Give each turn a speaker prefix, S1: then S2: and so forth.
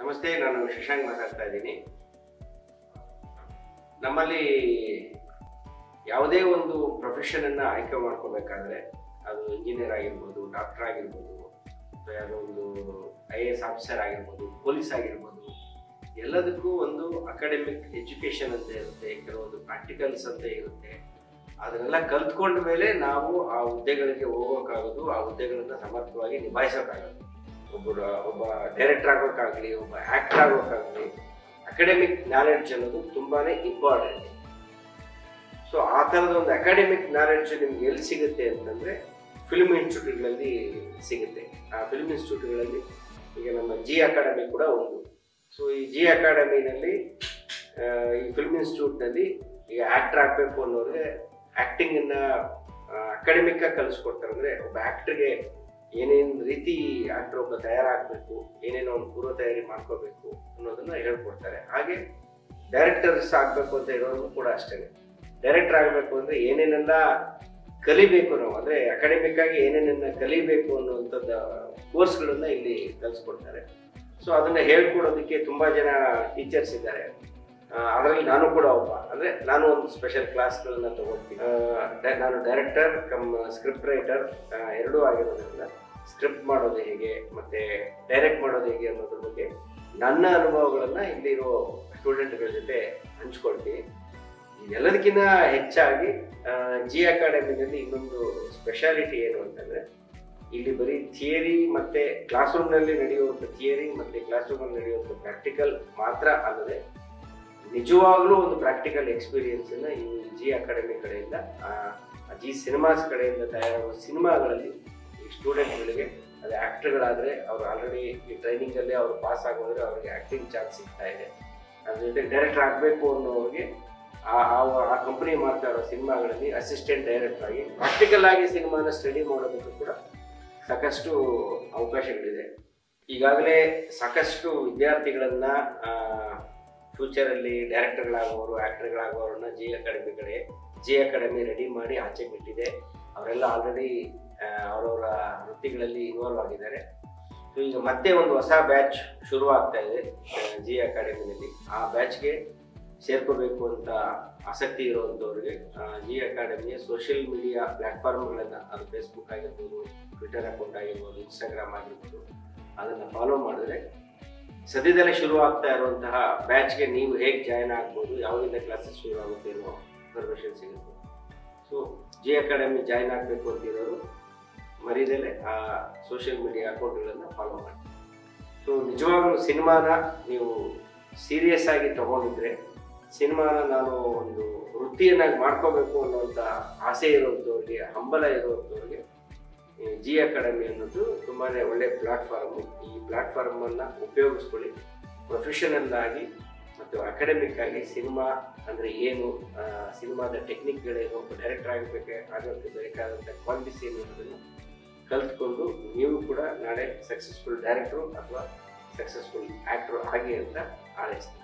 S1: ನಮಸ್ತೆ ನಾನು ಶಶಾಂಕ್ ಮಾತಾಡ್ತಾ ಇದ್ದೀನಿ ನಮ್ಮಲ್ಲಿ ಯಾವುದೇ ಒಂದು ಪ್ರೊಫೆಷನನ್ನು ಆಯ್ಕೆ ಮಾಡ್ಕೋಬೇಕಾದ್ರೆ ಅದು ಇಂಜಿನಿಯರ್ ಆಗಿರ್ಬೋದು ಡಾಕ್ಟರ್ ಆಗಿರ್ಬೋದು ಅಥವಾ ಯಾವುದೋ ಒಂದು ಐ ಎ ಎಸ್ ಆಫೀಸರ್ ಆಗಿರ್ಬೋದು ಪೊಲೀಸ್ ಆಗಿರ್ಬೋದು ಎಲ್ಲದಕ್ಕೂ ಒಂದು ಅಕಾಡೆಮಿಕ್ ಎಜುಕೇಷನ್ ಅಂತ ಇರುತ್ತೆ ಕೆಲವೊಂದು ಪ್ರಾಕ್ಟಿಕಲ್ಸ್ ಅಂತ ಇರುತ್ತೆ ಅದನ್ನೆಲ್ಲ ಕಲ್ತ್ಕೊಂಡ ಮೇಲೆ ನಾವು ಆ ಹುದ್ದೆಗಳಿಗೆ ಹೋಗೋಕ್ಕಾಗೋದು ಆ ಹುದ್ದೆಗಳನ್ನ ಸಮರ್ಥವಾಗಿ ನಿಭಾಯಿಸೋಕ್ಕಾಗೋದು ಒಬ್ಬರು ಒಬ್ಬ ಡೈರೆಕ್ಟರ್ ಆಗೋಕ್ಕಾಗಲಿ ಒಬ್ಬ ಆ್ಯಕ್ಟರ್ ಆಗೋಕ್ಕಾಗಲಿ ಅಕಾಡೆಮಿಕ್ ನಾಲೆಡ್ಜ್ ಅನ್ನೋದು ತುಂಬಾ ಇಂಪಾರ್ಟೆಂಟ್ ಸೊ ಆ ಥರದ ಒಂದು ಅಕಾಡೆಮಿಕ್ ನಾಲೆಡ್ಜ್ ನಿಮ್ಗೆ ಎಲ್ಲಿ ಸಿಗುತ್ತೆ ಅಂತಂದರೆ ಫಿಲ್ಮ್ ಇನ್ಸ್ಟಿಟ್ಯೂಟ್ಗಳಲ್ಲಿ ಸಿಗುತ್ತೆ ಆ ಫಿಲ್ಮ್ ಇನ್ಸ್ಟಿಟ್ಯೂಟ್ಗಳಲ್ಲಿ ಈಗ ನಮ್ಮ ಜಿ ಅಕಾಡೆಮಿ ಕೂಡ ಒಂದು ಸೊ ಈ ಜಿ ಅಕಾಡೆಮಿನಲ್ಲಿ ಈ ಫಿಲ್ಮ್ ಇನ್ಸ್ಟಿಟ್ಯೂಟ್ನಲ್ಲಿ ಈಗ ಆ್ಯಕ್ಟರ್ ಆಗಬೇಕು ಅನ್ನೋರಿಗೆ ಆ್ಯಕ್ಟಿಂಗನ್ನು ಅಕಾಡೆಮಿಕ್ ಆಗಿ ಕಲಿಸ್ಕೊಡ್ತಾರೆ ಅಂದರೆ ಒಬ್ಬ ಆ್ಯಕ್ಟ್ರಿಗೆ ಏನೇನು ರೀತಿ ಆ್ಯಕ್ಟರ್ ಒಬ್ಬ ತಯಾರಾಗಬೇಕು ಏನೇನೋ ಒಂದು ಪೂರ್ವ ತಯಾರಿ ಮಾಡ್ಕೋಬೇಕು ಅನ್ನೋದನ್ನ ಹೇಳ್ಕೊಡ್ತಾರೆ ಹಾಗೆ ಡೈರೆಕ್ಟರ್ಸ್ ಆಗಬೇಕು ಅಂತ ಇರೋರು ಕೂಡ ಅಷ್ಟೇ ಡೈರೆಕ್ಟರ್ ಆಗಬೇಕು ಅಂದರೆ ಏನೇನೆಲ್ಲ ಕಲಿಬೇಕು ನಾವು ಅಂದರೆ ಅಕಾಡೆಮಿಕ್ ಆಗಿ ಏನೇನೆಲ್ಲ ಕಲಿಬೇಕು ಅನ್ನುವಂಥದ್ದು ಕೋರ್ಸ್ಗಳನ್ನ ಇಲ್ಲಿ ಕಲಿಸ್ಕೊಡ್ತಾರೆ ಸೊ ಅದನ್ನ ಹೇಳ್ಕೊಡೋದಕ್ಕೆ ತುಂಬ ಜನ ಟೀಚರ್ಸ್ ಇದ್ದಾರೆ ಅದರಲ್ಲಿ ನಾನು ಕೂಡ ಒಬ್ಬ ಅಂದರೆ ನಾನು ಒಂದು ಸ್ಪೆಷಲ್ ಕ್ಲಾಸ್ಗಳನ್ನ ತಗೊಳ್ತೀನಿ ಆ, ಡ- ನಾನು ಡೈರೆಕ್ಟರ್ ಕಮ್ ಸ್ಕ್ರಿಪ್ಟ್ ರೈಟರ್ ಎರಡೂ ಆಗಿರೋದ್ರಿಂದ ಸ್ಕ್ರಿಪ್ಟ್ ಮಾಡೋದು ಹೇಗೆ ಮತ್ತೆ ಡೈರೆಕ್ಟ್ ಮಾಡೋದು ಹೇಗೆ ಅನ್ನೋದ್ರ ಬಗ್ಗೆ ನನ್ನ ಅನುಭವಗಳನ್ನು ಇಲ್ಲಿರೋ ಸ್ಟೂಡೆಂಟ್ಗಳ ಜೊತೆ ಹಂಚ್ಕೊಳ್ತೀನಿ ಎಲ್ಲದಕ್ಕಿಂತ ಹೆಚ್ಚಾಗಿ ಆ, ಜಿ ಅಕಾಡೆಮಿನಲ್ಲಿ ಇನ್ನೊಂದು ಸ್ಪೆಷಾಲಿಟಿ ಏನು ಅಂತಂದ್ರೆ ಇಲ್ಲಿ ಬರೀ ಥಿಯರಿ ಮತ್ತೆ ಕ್ಲಾಸ್ ರೂಮ್ನಲ್ಲಿ ನಡೆಯುವಂಥ ಥಿಯರಿ ಮತ್ತೆ ಕ್ಲಾಸ್ ರೂಮಲ್ಲಿ ನಡೆಯುವಂಥ ಪ್ರಾಕ್ಟಿಕಲ್ ಮಾತ್ರ ಅಲ್ಲದೆ ನಿಜವಾಗ್ಲೂ ಒಂದು ಪ್ರಾಕ್ಟಿಕಲ್ ಎಕ್ಸ್ಪೀರಿಯನ್ಸ್ ಅನ್ನ ಈ ಜಿ ಅಕಾಡೆಮಿ ಕಡೆಯಿಂದ ಆ, ಜಿ ಸಿನಿಮಾಸ್ ಕಡೆಯಿಂದ ತಯಾರಾಗುವ ಸಿನಿಮಾಗಳಲ್ಲಿ ಈ ಸ್ಟೂಡೆಂಟ್ಗಳಿಗೆ ಅದು ಆ್ಯಕ್ಟರ್ಗಳಾದರೆ ಅವ್ರು ಆಲ್ರೆಡಿ ಈ ಟ್ರೈನಿಂಗಲ್ಲೇ ಅವ್ರು ಪಾಸ್ ಆಗೋದ್ರೆ ಅವ್ರಿಗೆ ಆ್ಯಕ್ಟಿಂಗ್ ಚಾನ್ಸ್ ಸಿಗ್ತಾ ಇದೆ ಅದ್ರ ಜೊತೆ ಡೈರೆಕ್ಟರ್ ಆಗಬೇಕು ಅನ್ನೋರಿಗೆ ಆ ಆ- ಆ ಕಂಪನಿ ಮಾಡ್ತಾ ಇರೋ ಸಿನಿಮಾಗಳಲ್ಲಿ ಅಸಿಸ್ಟೆಂಟ್ ಡೈರೆಕ್ಟರ್ ಆಗಿ ಪ್ರಾಕ್ಟಿಕಲ್ ಆಗಿ ಸಿನಿಮಾನ ಸ್ಟಡಿ ಮಾಡೋದಕ್ಕೂ ಕೂಡ ಸಾಕಷ್ಟು ಅವಕಾಶಗಳಿದೆ ಈಗಾಗಲೇ ಸಾಕಷ್ಟು ವಿದ್ಯಾರ್ಥಿಗಳನ್ನ ಫ್ಯೂಚರಲ್ಲಿ ಡೈರೆಕ್ಟರ್ಗಳಾಗುವವರು ಆ್ಯಕ್ಟರ್ಗಳಾಗುವವ್ರನ್ನ ಜಿ ಅಕಾಡೆಮಿ ಕಡೆ ಜಿ ಅಕಾಡೆಮಿ ರೆಡಿ ಮಾಡಿ ಆಚೆ ಬಿಟ್ಟಿದೆ ಅವರೆಲ್ಲ ಆಲ್ರೆಡಿ ಅವರವರ ವೃತ್ತಿಗಳಲ್ಲಿ ಇನ್ವಾಲ್ವ್ ಆಗಿದ್ದಾರೆ ಸೊ ಈಗ ಮತ್ತೆ ಒಂದು ಹೊಸ ಬ್ಯಾಚ್ ಶುರು ಆಗ್ತಾ ಇದೆ ಜಿ ಅಕಾಡೆಮಿನಲ್ಲಿ ಆ ಬ್ಯಾಚ್ಗೆ ಸೇರ್ಕೋಬೇಕು ಅಂತ ಆಸಕ್ತಿ ಇರುವಂಥವ್ರಿಗೆ ಜಿ ಅಕಾಡೆಮಿಯ ಸೋಷಿಯಲ್ ಮೀಡಿಯಾ ಪ್ಲ್ಯಾಟ್ಫಾರ್ಮ್ಗಳನ್ನು ಅದು ಫೇಸ್ಬುಕ್ ಆಗಿರ್ಬೋದು ಟ್ವಿಟರ್ ಅಕೌಂಟ್ ಆಗಿರ್ಬೋದು ಇನ್ಸ್ಟಾಗ್ರಾಮ್ ಆಗಿರ್ಬೋದು ಅದನ್ನು ಫಾಲೋ ಮಾಡಿದ್ರೆ ಸದ್ಯದಲ್ಲೇ ಶುರು ಆಗ್ತಾ ಇರುವಂತಹ ಬ್ಯಾಚ್ಗೆ ನೀವು ಹೇಗೆ ಜಾಯ್ನ್ ಆಗ್ಬೋದು ಯಾವಾಗಿಂದ ಕ್ಲಾಸಸ್ ಶುರು ಆಗುತ್ತೆ ಅನ್ನೋ ಇನ್ಫಾರ್ಮೇಷನ್ ಸಿಗುತ್ತೆ ಸೊ ಜಿ ಅಕಾಡೆಮಿ ಜಾಯ್ನ್ ಆಗಬೇಕು ಅಂತಿರೋರು ಮರಿದಲ್ಲೇ ಆ ಸೋಷಿಯಲ್ ಮೀಡಿಯಾ ಅಕೌಂಟ್ಗಳನ್ನು ಫಾಲೋ ಮಾಡಿ ಸೊ ನಿಜವಾಗ್ಲೂ ಸಿನಿಮಾನ ನೀವು ಸೀರಿಯಸ್ ಆಗಿ ತಗೊಂಡಿದ್ರೆ ಸಿನಿಮಾನ ನಾನು ಒಂದು ವೃತ್ತಿಯನ್ನಾಗಿ ಮಾಡ್ಕೋಬೇಕು ಅನ್ನುವಂಥ ಆಸೆ ಇರುವಂಥವ್ರಿಗೆ ಹಂಬಲ ಇರುವಂಥವ್ರಿಗೆ ಈ ಜಿ ಅಕಾಡೆಮಿ ಅನ್ನೋದು ತುಂಬಾ ಒಳ್ಳೆ ಪ್ಲಾಟ್ಫಾರ್ಮು ಈ ಪ್ಲಾಟ್ಫಾರ್ಮನ್ನು ಉಪಯೋಗಿಸ್ಕೊಳ್ಳಿ ಪ್ರೊಫೆಷನಲ್ ಆಗಿ ಮತ್ತು ಅಕಾಡೆಮಿಕ್ ಆಗಿ ಸಿನಿಮಾ ಅಂದರೆ ಏನು ಆ, ಸಿನಿಮಾದ ಟೆಕ್ನಿಕ್ಗಳೇನು ಡೈರೆಕ್ಟರ್ ಆಗಬೇಕೆ ಆಗೋಕ್ಕೆ ಬೇಕಾದಂಥ ಕ್ವಾಲಿಟೀಸ್ ಏನು ಅನ್ನೋದನ್ನು ಕಲ್ತ್ಕೊಂಡು ನೀವು ಕೂಡ ನಾಳೆ ಸಕ್ಸಸ್ಫುಲ್ ಡೈರೆಕ್ಟ್ರು ಅಥವಾ ಸಕ್ಸಸ್ಫುಲ್ ಆ್ಯಕ್ಟ್ರು ಆಗಿ ಅಂತ ಹಾರೈಸ್ತೀನಿ